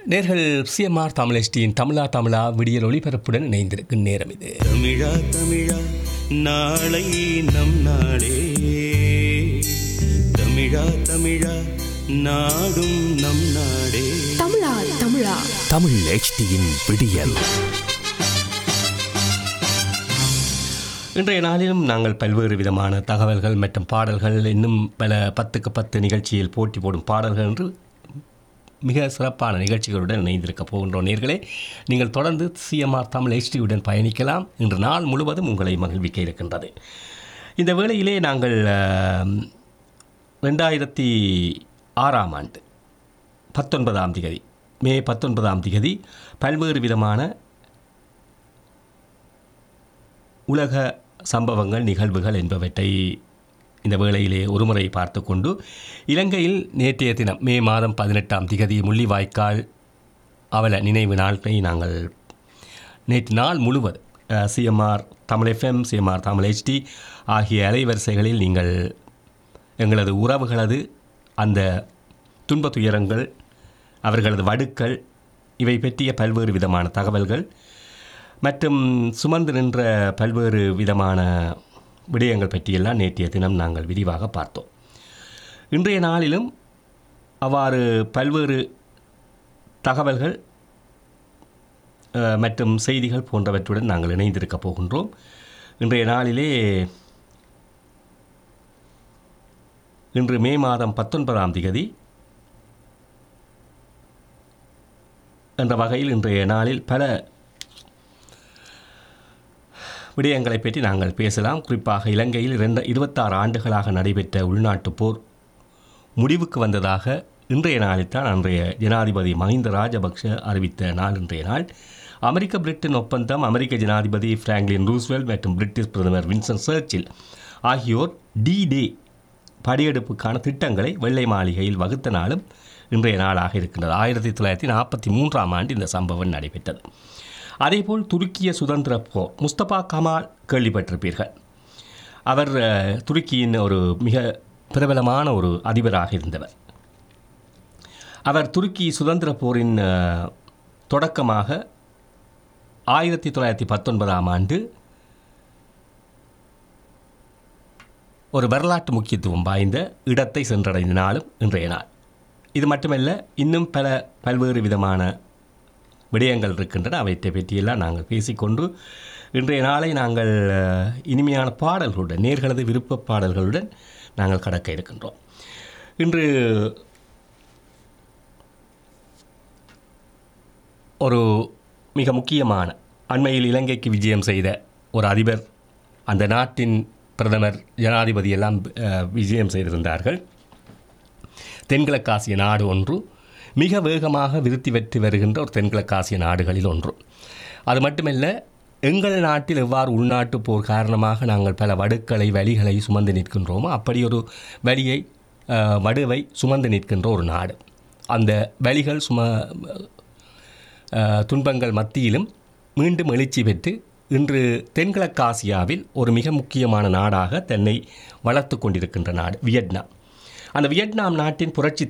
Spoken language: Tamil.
நேர்கள் சிஎம்ஆர் தமிழஸ்டியின் தமிழா தமிழா விடியல் ஒளிபரப்புடன் இணைந்திருக்கும் நேரம் இது தமிழா தமிழா நாளை நம் நாளே தமிழா தமிழா நாடும் நம் நாடே தமிழா தமிழா தமிழ் HDயின் விடியல் இன்றைய நாளிலும் நாங்கள் பல்வேறு விதமான தகவல்கள் மற்றும் பாடல்கள் இன்னும் பல பத்துக்கு பத்து நிகழ்ச்சியில் போட்டி போடும் பாடல்கள் என்று மிக சிறப்பான நிகழ்ச்சிகளுடன் இணைந்திருக்க போகின்றோம் நேர்களே நீங்கள் தொடர்ந்து சிஎம்ஆர் தமிழ் ஹெச்டியுடன் பயணிக்கலாம் இன்று நாள் முழுவதும் உங்களை மகிழ்விக்க இருக்கின்றது இந்த வேளையிலே நாங்கள் ஆம், ரெண்டாயிரத்தி ஆறாம் ஆண்டு பத்தொன்பதாம் திகதி மே பத்தொன்பதாம் திகதி பல்வேறு விதமான உலக சம்பவங்கள் நிகழ்வுகள் என்பவற்றை இந்த வேளையிலே ஒருமுறை பார்த்து கொண்டு இலங்கையில் நேற்றைய தினம் மே மாதம் பதினெட்டாம் திகதி முள்ளிவாய்க்கால் அவல நினைவு நாட்களை நாங்கள் நேற்று நாள் முழுவதும் CMR Tamil FM CMR Tamil HD ஆகிய அலைவரிசைகளில் நீங்கள் எங்களது உறவுகளது அந்த துன்பத் துயரங்கள் அவர்களது வடுக்கள் இவை பற்றிய பல்வேறு விதமான தகவல்கள் மற்றும் சுமந்து நின்ற பல்வேறு விதமான விடயங்கள் பற்றியெல்லாம் நேற்றைய தினம் நாங்கள் விரிவாக பார்த்தோம் இன்றைய நாளிலும் அவ்வாறு பல்வேறு தகவல்கள் அஹ், மற்றும் செய்திகள் போன்றவற்றுடன் நாங்கள் இணைந்திருக்க போகின்றோம் இன்றைய நாளிலே இன்று மே மாதம் பத்தொன்பதாம் திகதி என்ற வகையில் இன்றைய நாளில் பல விடயங்களை பற்றி நாங்கள் பேசலாம் குறிப்பாக இலங்கையில் இரண்டு இருபத்தாறு ஆண்டுகளாக நடைபெற்ற உள்நாட்டுப் போர் முடிவுக்கு வந்ததாக இன்றைய நாளில்தான் அன்றைய ஜனாதிபதி மஹிந்த ராஜபக்ஷ அறிவித்த நாள் இன்றைய நாள் அமெரிக்க பிரிட்டன் ஒப்பந்தம் அமெரிக்க ஜனாதிபதி பிராங்க்லின் ரூஸ்வெல் மற்றும் பிரிட்டிஷ் பிரதமர் வின்சன் சர்ச்சில் ஆகியோர் டி டே படையெடுப்புக்கான திட்டங்களை வெள்ளை மாளிகையில் வகுத்த நாளும் இன்றைய நாளாக இருக்கின்றது ஆயிரத்தி தொள்ளாயிரத்தி நாற்பத்தி மூன்றாம் ஆண்டு இந்த சம்பவம் நடைபெற்றது அதேபோல் துருக்கிய சுதந்திர போர் முஸ்தபா கமால் கேள்விப்பட்டிருப்பீர்கள் அவர் அஹ், துருக்கியின் ஒரு மிக பிரபலமான ஒரு அதிபராக இருந்தவர் அவர் துருக்கி சுதந்திர போரின் அஹ், தொடக்கமாக ஆயிரத்தி தொள்ளாயிரத்தி பத்தொன்பதாம் ஆண்டு ஒரு வரலாற்று முக்கியத்துவம் வாய்ந்த இடத்தை சென்றடைந்த நாளும் இன்றைய நாள் இது மட்டுமல்ல இன்னும் பல பல்வேறு விதமான விடயங்கள் இருக்கின்றன அவற்றை பற்றியெல்லாம் நாங்கள் பேசிக்கொண்டு இன்றைய நாளை நாங்கள் அஹ், இனிமையான பாடல்களுடன் நேர்களது விருப்ப பாடல்களுடன் நாங்கள் கடக்க இருக்கின்றோம் இன்று ஒரு மிக முக்கியமான அண்மையில் இலங்கைக்கு விஜயம் செய்த ஒரு அதிபர் அந்த நாட்டின் பிரதமர் ஜனாதிபதி எல்லாம் அஹ், விஜயம் செய்திருந்தார்கள் தென்கிழக்காசிய நாடு ஒன்று மிக வேகமாக விருத்தி பெற்று வருகின்ற ஒரு தென்கிழக்காசிய நாடுகளில் ஒன்று அது மட்டுமல்ல எங்கள் நாட்டில் எவ்வாறு உள்நாட்டு போர் காரணமாக நாங்கள் பல வடுக்களை வழிகளை சுமந்து நிற்கின்றோமோ அப்படி ஒரு வழியை அஹ், வடுவை சுமந்து நிற்கின்ற ஒரு நாடு அந்த வழிகள் சும அஹ், துன்பங்கள் மத்தியிலும் மீண்டும் எழுச்சி பெற்று இன்று தென்கிழக்காசியாவில் ஒரு மிக முக்கியமான நாடாக தன்னை வளர்த்து கொண்டிருக்கின்ற நாடு வியட்நாம் அந்த வியட்நாம் நாட்டின் புரட்சி